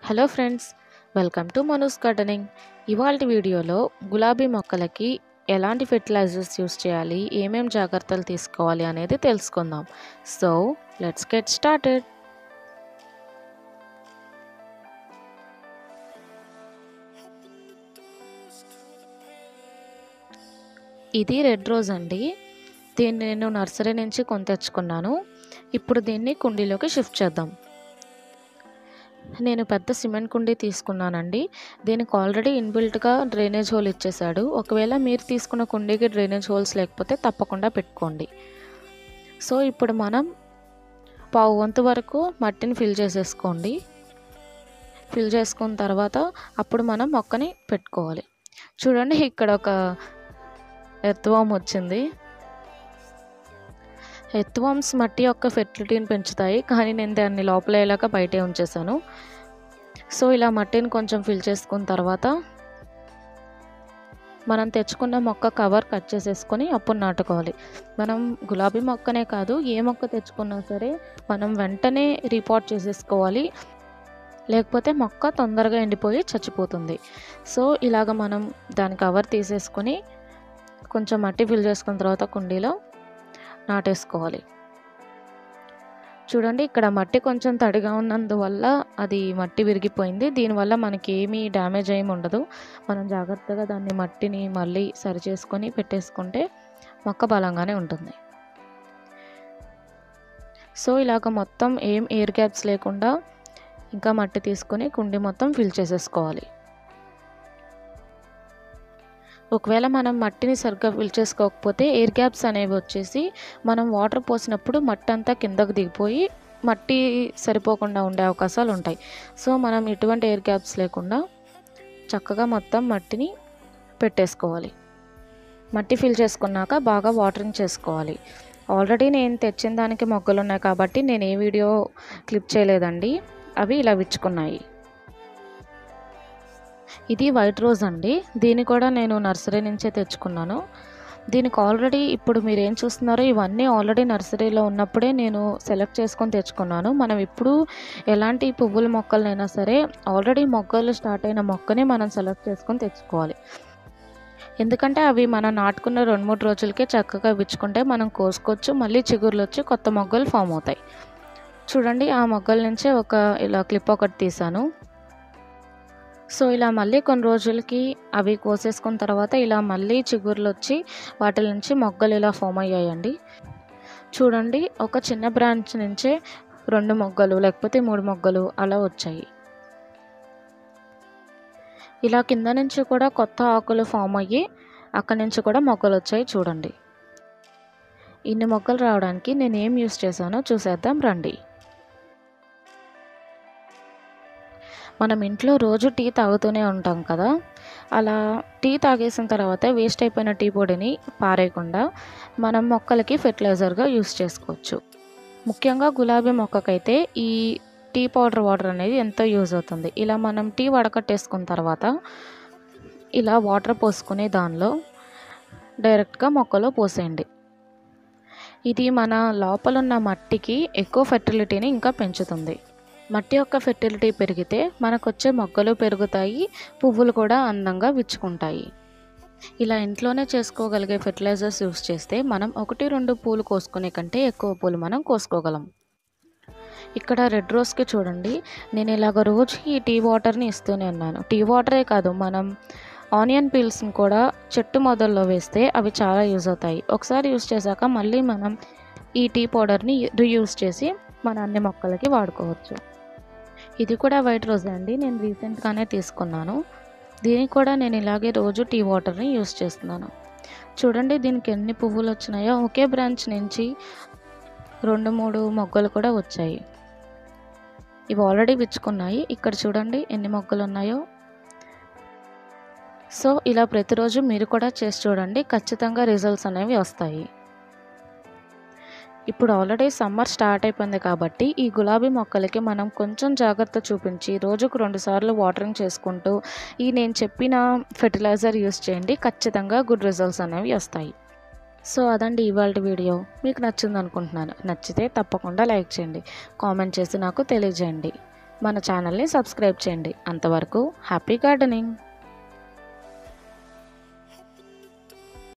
hello friends welcome to Manu's gardening ఇవాళ వీడియోలో గులాబీ మొక్కలకి ఎలాంటి ఫెర్టిలైజర్స్ యూస్ చేయాలి ఏమేం జాగ్రత్తలు తీసుకోవాలి అనేది తెలుసుకుందాం సో లెట్స్ గెట్ స్టార్టెడ్ ఇది రెడ్ రోజ్ అండి దీన్ని నేను నర్సరీ నుంచి కొని తెచ్చుకున్నాను ఇప్పుడు దీన్ని కుండీలోకి షిఫ్ట్ చేద్దాం నేను పెద్ద సిమెంట్ కుండీ తీసుకున్నానండి దీనికి ఆల్రెడీ ఇన్బిల్ట్గా డ్రైనేజ్ హోల్ ఇచ్చేసాడు ఒకవేళ మీరు తీసుకున్న కుండీకి డ్రైనేజ్ హోల్స్ లేకపోతే తప్పకుండా పెట్టుకోండి సో ఇప్పుడు మనం పావు వంతు వరకు మట్టిని ఫిల్ చేసేసుకోండి ఫిల్ చేసుకున్న తర్వాత అప్పుడు మనం మొక్కని పెట్టుకోవాలి చూడండి ఇక్కడ ఒక ఎర్త్వామ్ వచ్చింది ఎర్త్వామ్స్ మట్టి యొక్క ఫెర్టిలిటీని పెంచుతాయి కానీ నేను దాన్ని లోపలేలాగా బయటే ఉంచేసాను సో ఇలా మట్టిని కొంచెం ఫిల్ చేసుకున్న తర్వాత మనం తెచ్చుకున్న మొక్క కవర్ కట్ చేసేసుకొని అప్పుడు నాటుకోవాలి మనం గులాబీ మొక్కనే కాదు ఏ మొక్క తెచ్చుకున్నా సరే మనం వెంటనే రిపోర్ట్ చేసేసుకోవాలి లేకపోతే మొక్క తొందరగా ఎండిపోయి చచ్చిపోతుంది సో ఇలాగ మనం దాని కవర్ తీసేసుకొని కొంచెం మట్టి ఫిల్ చేసుకున్న తర్వాత కుండీలో నాటేసుకోవాలి చూడండి ఇక్కడ మట్టి కొంచెం తడిగా ఉన్నందువల్ల అది మట్టి విరిగిపోయింది దీనివల్ల మనకి ఏమీ డ్యామేజ్ ఏమి ఉండదు మనం జాగ్రత్తగా దాన్ని మట్టిని మళ్ళీ సరి చేసుకొని పెట్టేసుకుంటే మొక్క బలంగానే ఉంటుంది సో ఇలాగ మొత్తం ఏం ఎయిర్ గ్యాప్స్ లేకుండా ఇంకా మట్టి తీసుకొని కుండి మొత్తం ఫిల్ చేసేసుకోవాలి ఒకవేళ మనం మట్టిని సరిగ్గా ఫిల్ చేసుకోకపోతే ఎయిర్ గ్యాప్స్ అనేవి వచ్చేసి మనం వాటర్ పోసినప్పుడు మట్టి అంతా కిందకు దిగిపోయి మట్టి సరిపోకుండా ఉండే అవకాశాలు ఉంటాయి సో మనం ఎటువంటి ఎయిర్ గ్యాప్స్ లేకుండా చక్కగా మొత్తం మట్టిని పెట్టేసుకోవాలి మట్టి ఫిల్ చేసుకున్నాక బాగా వాటరింగ్ చేసుకోవాలి ఆల్రెడీ నేను తెచ్చిన దానికి మొగ్గలు ఉన్నాయి కాబట్టి నేను ఏ వీడియో క్లిప్ చేయలేదండి అవి ఇలా విచ్చుకున్నాయి ఇది వైట్ రోజ్ అండి దీన్ని కూడా నేను నర్సరీ నుంచే తెచ్చుకున్నాను దీనికి ఆల్రెడీ ఇప్పుడు మీరు ఏం చూస్తున్నారో ఇవన్నీ ఆల్రెడీ నర్సరీలో ఉన్నప్పుడే నేను సెలెక్ట్ చేసుకొని తెచ్చుకున్నాను మనం ఇప్పుడు ఎలాంటి పువ్వుల మొక్కలనైనా సరే ఆల్రెడీ మొగ్గలు స్టార్ట్ అయిన మొక్కని మనం సెలెక్ట్ చేసుకొని తెచ్చుకోవాలి ఎందుకంటే అవి మనం నాటుకున్న రెండు మూడు రోజులకే చక్కగా విచ్చుకుంటే మనం కోసుకోవచ్చు మళ్ళీ చిగుర్లు వచ్చి కొత్త మొగ్గలు ఫామ్ అవుతాయి చూడండి ఆ మొగ్గల నుంచే ఒక ఇలా క్లిప్ ఒకటి తీసాను సో ఇలా మళ్ళీ కొన్ని రోజులకి అవి కోసేసుకున్న తర్వాత ఇలా మళ్ళీ చిగుర్లు వచ్చి వాటి నుంచి మొగ్గలు ఇలా ఫామ్ అయ్యాయండి చూడండి ఒక చిన్న బ్రాంచ్ నుంచే రెండు మొగ్గలు లేకపోతే మూడు మొగ్గలు అలా వచ్చాయి ఇలా కింద నుంచి కూడా కొత్త ఆకులు ఫామ్ అయ్యి అక్కడి నుంచి కూడా మొగ్గలు వచ్చాయి చూడండి ఇన్ని మొగ్గలు రావడానికి నేను ఏం యూస్ చేశానో చూసేద్దాం రండి మనం ఇంట్లో రోజు టీ తాగుతూనే ఉంటాం కదా అలా టీ తాగేసిన తర్వాత వేస్ట్ అయిపోయిన టీ పొడిని పారేయకుండా మనం మొక్కలకి ఫెర్టిలైజర్గా యూస్ చేసుకోవచ్చు ముఖ్యంగా గులాబీ మొక్కకైతే ఈ టీ పౌడర్ వాటర్ అనేది ఎంతో యూజ్ అవుతుంది ఇలా మనం టీ వడకట్టేసుకున్న తర్వాత ఇలా వాటర్ పోసుకునే దానిలో డైరెక్ట్గా మొక్కలో పోసేయండి ఇది మన లోపల ఉన్న మట్టికి ఎక్కువ ఫెర్టిలిటీని ఇంకా పెంచుతుంది మట్టి యొక్క ఫెర్టిలిటీ పెరిగితే మనకు వచ్చే మొక్కలు పెరుగుతాయి పువ్వులు కూడా అందంగా విచ్చుకుంటాయి ఇలా ఇంట్లోనే చేసుకోగలిగే ఫెర్టిలైజర్స్ యూస్ చేస్తే మనం ఒకటి రెండు పూలు కోసుకునే కంటే ఎక్కువ పూలు మనం కోసుకోగలం ఇక్కడ రెడ్ రోజ్కి చూడండి నేను ఇలాగ రోజు ఈ టీ వాటర్ని ఇస్తూనే ఉన్నాను టీ వాటరే కాదు మనం ఆనియన్ పీల్స్ని కూడా చెట్టు మొదల్లో వేస్తే అవి చాలా యూజ్ అవుతాయి ఒకసారి యూజ్ చేశాక మళ్ళీ మనం ఈ టీ పౌడర్ని రీయూజ్ చేసి మన అన్ని మొక్కలకి వాడుకోవచ్చు ఇది కూడా వైట్ రోజ్ అండి నేను రీసెంట్గానే తీసుకున్నాను దీనికి కూడా నేను ఇలాగే రోజు టీ వాటర్ని యూస్ చేస్తున్నాను చూడండి దీనికి ఎన్ని పువ్వులు వచ్చినాయో ఒకే బ్రాంచ్ నుంచి రెండు మూడు మొగ్గలు కూడా వచ్చాయి ఇవి ఆల్రెడీ విచ్చుకున్నాయి ఇక్కడ చూడండి ఎన్ని మొగ్గలు ఉన్నాయో సో ఇలా ప్రతిరోజు మీరు కూడా చేసి చూడండి ఖచ్చితంగా రిజల్ట్స్ అనేవి వస్తాయి ఇప్పుడు ఆల్రెడీ సమ్మర్ స్టార్ట్ అయిపోయింది కాబట్టి ఈ గులాబీ మొక్కలకి మనం కొంచెం జాగ్రత్త చూపించి రోజుకు రెండుసార్లు వాటరింగ్ చేసుకుంటూ ఈ నేను చెప్పిన ఫెర్టిలైజర్ యూస్ చేయండి ఖచ్చితంగా గుడ్ రిజల్ట్స్ అనేవి వస్తాయి సో అదండి ఇవాళ వీడియో మీకు నచ్చింది అనుకుంటున్నాను నచ్చితే తప్పకుండా లైక్ చేయండి కామెంట్ చేసి నాకు తెలియజేయండి మన ఛానల్ని సబ్స్క్రైబ్ చేయండి అంతవరకు హ్యాపీ గార్డెనింగ్